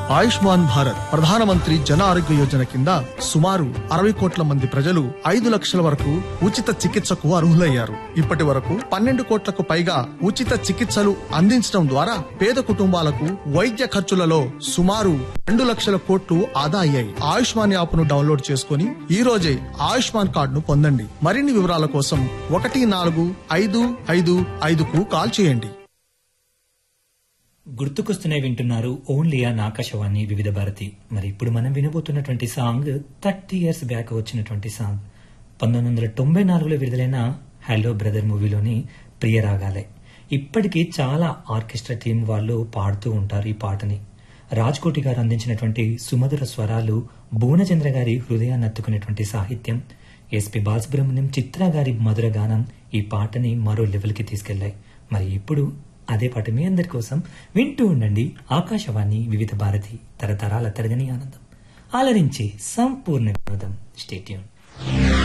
ఆయుష్మాన్ భారత్ ప్రధానమంత్రి జన ఆరోగ్య యోజన కింద సుమారు అరవై కోట్ల మంది ప్రజలు ఐదు లక్షల వరకు ఉచిత చికిత్సకు అర్హులయ్యారు ఇప్పటి వరకు పన్నెండు కోట్లకు పైగా ఉచిత చికిత్సలు అందించడం ద్వారా పేద కుటుంబాలకు వైద్య ఖర్చులలో సుమారు రెండు లక్షల కోట్లు ఆదా అయ్యాయి ఆయుష్మాన్ యాప్ ను డౌన్లోడ్ చేసుకుని ఈ రోజే ఆయుష్మాన్ కార్డును పొందండి మరిన్ని వివరాల కోసం ఒకటి నాలుగు ఐదు ఐదు ఐదుకు కాల్ చేయండి గుర్తుకొస్తూనే వింటున్నారు ఓన్లీ ఆ ఆకాశవాణి వివిధ భారతి మరి ఇప్పుడు మనం వినబోతున్నటువంటి సాంగ్ థర్టీ ఇయర్స్ బ్యాక్ వచ్చినటువంటి సాంగ్ పంతొమ్మిది వందల తొంభై నాలుగులో విడుదలైన హలో బ్రదర్ మూవీలోని ప్రియరాగాలే ఇప్పటికీ చాలా ఆర్కెస్ట్రా టీం వాళ్ళు పాడుతూ ఉంటారు ఈ పాటని రాజ్ కోటి గారు అందించినటువంటి సుమధుర స్వరాలు భువనచంద్ర గారి హృదయాన్ని అత్తుకునేటువంటి సాహిత్యం ఎస్పి బాలసుబ్రహ్మణ్యం చిత్ర గారి మధుర గానం ఈ పాటని మరో లెవెల్కి తీసుకెళ్లాయి మరి ఇప్పుడు అదే పాట మీ అందరి కోసం వింటూ ఉండండి ఆకాశవాణి వివిధ భారతి తరతరాల తరగని ఆనందం ఆలరించే సంపూర్ణ వినోదం స్టేట్యూన్